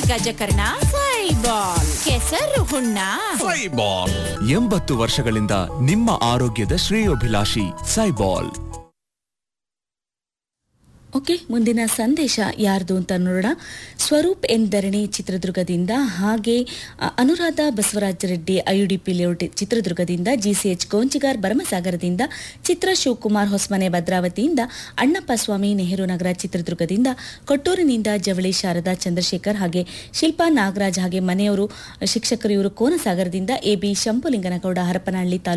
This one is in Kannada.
ಗಜಕರ್ಣ ಸೈಬಾಲ್ ಕೆಸರು ಹುಣ್ಣ ಸೈಬಾಲ್ ಎಂಬತ್ತು ವರ್ಷಗಳಿಂದ ನಿಮ್ಮ ಆರೋಗ್ಯದ ಶ್ರೇಯೋಭಿಲಾಷಿ ಸೈಬಾಲ್ ಓಕೆ ಮುಂದಿನ ಸಂದೇಶ ಯಾರ್ದು ಅಂತ ನೋಡೋಣ ಸ್ವರೂಪ್ ಎನ್ ಧರಣಿ ಚಿತ್ರದುರ್ಗದಿಂದ ಹಾಗೆ ಅ, ಅನುರಾಧ ಬಸವರಾಜ ರೆಡ್ಡಿ ಐಯುಡಿಪಿ ಲೇಔಟ್ ಚಿತ್ರದುರ್ಗದಿಂದ ಜಿಸಿಎಚ್ ಗೋಂಚಿಗಾರ್ ಭರಮಸಾಗರದಿಂದ ಚಿತ್ರ ಶಿವಕುಮಾರ್ ಹೊಸಮನೆ ಭದ್ರಾವತಿಯಿಂದ ಅಣ್ಣಪ್ಪ ಸ್ವಾಮಿ ನೆಹರು ನಗರ ಚಿತ್ರದುರ್ಗದಿಂದ ಕೊಟ್ಟೂರಿನಿಂದ ಜವಳಿ ಶಾರದಾ ಚಂದ್ರಶೇಖರ್ ಹಾಗೆ ಶಿಲ್ಪಾ ನಾಗರಾಜ್ ಹಾಗೆ ಮನೆಯವರು ಶಿಕ್ಷಕರು ಇವರು ಕೋನಸಾಗರದಿಂದ ಎ ಬಿ ಶಂಭುಲಿಂಗನಗೌಡ ಹರಪನಹಳ್ಳಿ ತಾಲೂಕು